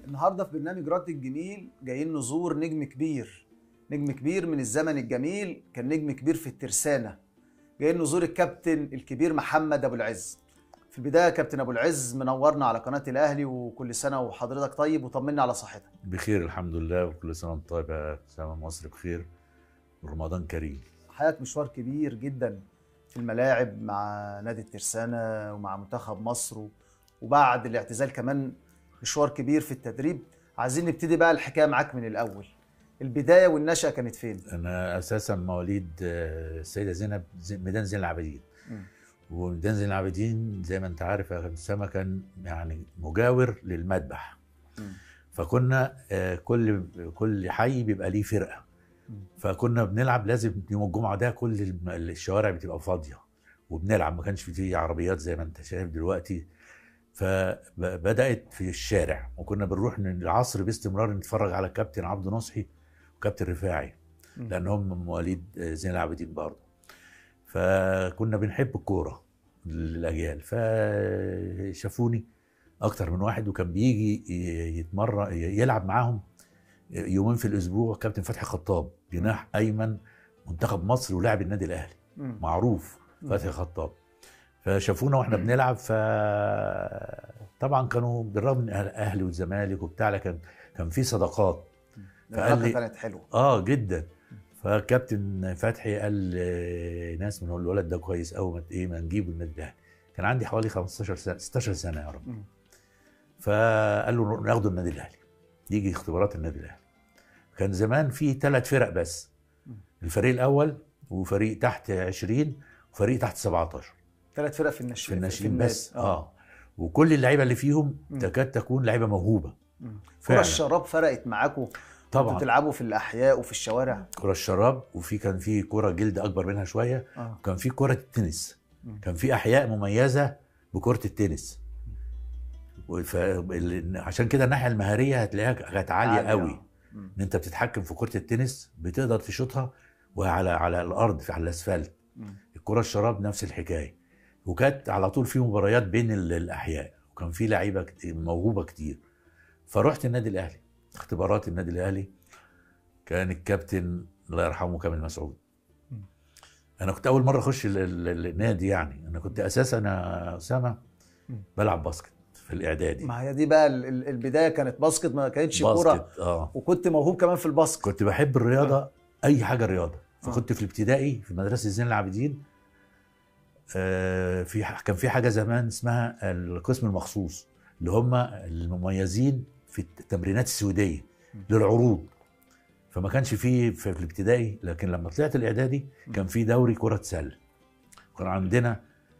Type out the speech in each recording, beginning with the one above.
النهارده في برنامج رد الجميل جايين نزور نجم كبير نجم كبير من الزمن الجميل كان نجم كبير في الترسانه جايين نزور الكابتن الكبير محمد ابو العز في البدايه كابتن ابو العز منورنا على قناه الاهلي وكل سنه وحضرتك طيب وطمنا على صحتك بخير الحمد لله وكل سنه وانت طيب يا سلام مصر بخير ورمضان كريم حياتك مشوار كبير جدا في الملاعب مع نادي الترسانه ومع منتخب مصر وبعد الاعتزال كمان مشوار كبير في التدريب عايزين نبتدي بقى الحكايه معاك من الاول البدايه والنشاه كانت فين انا اساسا مواليد آه، السيده زينب زي- ميدان زين العابدين مم. وميدان زين العابدين زي ما انت عارف يا اسامه كان يعني مجاور للمذبح مم. فكنا آه، كل كل حي بيبقى ليه فرقه مم. فكنا بنلعب لازم يوم الجمعه ده كل الم- الشوارع بتبقى فاضيه وبنلعب ما كانش فيه عربيات زي ما انت شايف دلوقتي فبدات في الشارع وكنا بنروح من العصر باستمرار نتفرج على الكابتن عبد نصحي وكابتن رفاعي مم. لان هم مواليد زين العابدين برضه فكنا بنحب الكوره الاجيال فشافوني اكتر من واحد وكان بيجي ي- يتمرن يلعب معاهم يومين في الاسبوع كابتن فتحي خطاب جناح ايمن منتخب مصر ولاعب النادي الاهلي مم. معروف مم. فتحي خطاب فشافونا واحنا بنلعب ف طبعا كانوا بالرغم من أهل- اهلي والزمالك وبتاع لكن كان في صداقات فقال العلاقه لي- كانت حلوه اه جدا فكابتن فتحي قال آه، ناس من الولد ده كويس قوي ما ايه ما نجيبه النادي الاهلي كان عندي حوالي 15 سنه 16 سنه يا رب مم. فقال له ناخده النادي الاهلي يجي اختبارات النادي الاهلي كان زمان في ثلاث فرق بس مم. الفريق الاول وفريق تحت 20 وفريق تحت 17 ثلاث فرق في الناشئين في الناشئين النادي. بس اه وكل اللعيبه اللي فيهم مم. تكاد تكون لعيبه موهوبه مم. كرة فعلا. الشراب فرقت معاكم طبعا كنتوا تلعبوا في الاحياء وفي الشوارع كرة الشراب وفي كان في كرة جلد اكبر منها شويه اه وكان في كرة التنس مم. كان في احياء مميزه بكرة التنس وف... ال- عشان كده الناحيه المهاريه هتلاقيها كانت عاليه قوي مم. ان انت بتتحكم في كرة التنس بتقدر تشوطها وعلى على الارض في على الاسفلت مم. الكرة الشراب نفس الحكايه وكانت على طول في مباريات بين ال- الاحياء وكان في لعيبه كتير موهوبه كتير فرحت النادي الاهلي اختبارات النادي الاهلي كان الكابتن الله يرحمه كامل مسعود مم. انا كنت اول مره اخش ال- ال- النادي يعني انا كنت اساسا يا اسامه مم. بلعب باسكت في الاعدادي ما هي دي بقى ال- ال- البدايه كانت باسكت ما كانتش كوره باسكت اه وكنت موهوب كمان في الباسكت كنت بحب الرياضه اي حاجه رياضه فكنت في الابتدائي في مدرسه زين العابدين آه، في ح- كان في حاجه زمان اسمها القسم المخصوص اللي هم المميزين في التمرينات السويديه للعروض فما كانش فيه في في الابتدائي لكن لما طلعت الاعدادي كان في دوري كره سله كان عندنا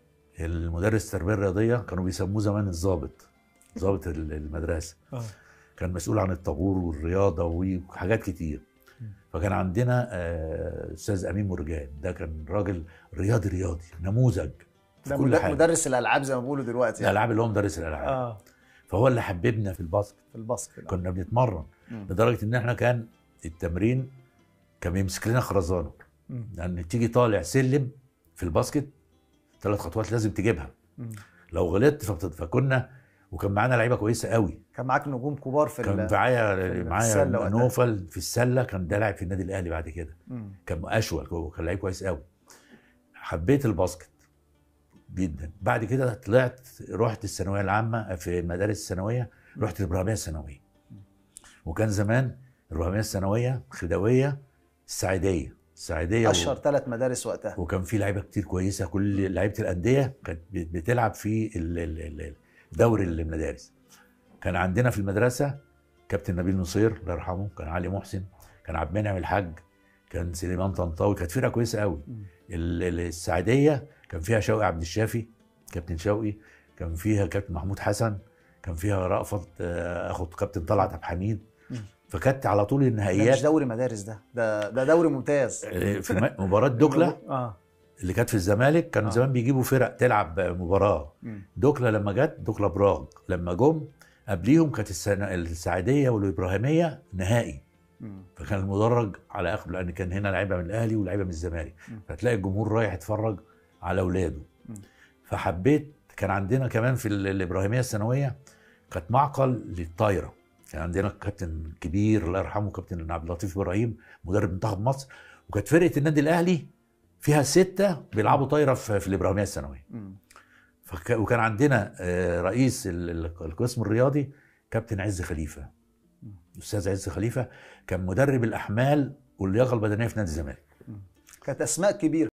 المدرس التربيه الرياضيه كانوا بيسموه زمان الضابط ضابط ال- المدرسه كان مسؤول عن الطابور والرياضه وحاجات كتير مم. فكان عندنا آه، استاذ امين مرجان ده كان راجل رياضي رياضي نموذج في ده كل مد- حاجه مدرس الالعاب زي ما بيقولوا دلوقتي يعني. الالعاب اللي هو مدرس الالعاب اه فهو اللي حببنا في الباسكت في الباسكت آه. كنا بنتمرن مم. لدرجه ان احنا كان التمرين كان بيمسك لنا خرزانه مم. لان تيجي طالع سلم في الباسكت ثلاث خطوات لازم تجيبها مم. لو غلطت فبت- فكنا وكان معانا لعيبه كويسه قوي كان معاك نجوم كبار في كان ال- معايا في معايا السلة وقتها. نوفل في السله كان ده لاعب في النادي الاهلي بعد كده مم. كان اشول هو كان لعيب كويس قوي حبيت الباسكت جدا بعد كده طلعت رحت الثانويه العامه في المدارس الثانويه رحت الابراهيميه الثانويه وكان زمان الابراهيميه الثانويه خدويه السعيديه السعيديه اشهر ثلاث مدارس وقتها وكان في لعيبه كتير كويسه كل لعيبه الانديه كانت بتلعب في ال- ال- ال- دوري المدارس كان عندنا في المدرسه كابتن نبيل نصير الله يرحمه كان علي محسن كان عبد المنعم الحاج كان سليمان طنطاوي كانت فرقه كويسه قوي مم. ال- ال- السعديه كان فيها شوقي عبد الشافي كابتن شوقي كان فيها كابتن محمود حسن كان فيها رأفت آه، اخو كابتن طلعت عبد الحميد مم. فكانت على طول ده مش النهائيات دوري مدارس ده ده ده دوري ممتاز آه، في م- مباراه دكله اه اللي كانت في الزمالك كانوا آه. زمان بيجيبوا فرق تلعب مباراه مم. دكله لما جت دكله براغ لما جم قبليهم كانت السنة السعيديه والابراهيميه نهائي مم. فكان المدرج على اخر لان كان هنا لعيبه من الاهلي ولاعيبه من الزمالك مم. فتلاقي الجمهور رايح يتفرج على اولاده مم. فحبيت كان عندنا كمان في ال- الابراهيميه الثانويه كانت معقل للطايره كان عندنا كابتن كبير الله يرحمه كابتن عبد اللطيف ابراهيم مدرب منتخب مصر وكانت فرقه النادي الاهلي فيها سته بيلعبوا طايره في, في الابراهيميه الثانويه مم. فك... وكان عندنا آه، رئيس ال- ال- القسم الرياضي كابتن عز خليفه الاستاذ عز خليفه كان مدرب الاحمال واللياقه البدنيه في نادي الزمالك كانت اسماء كبيره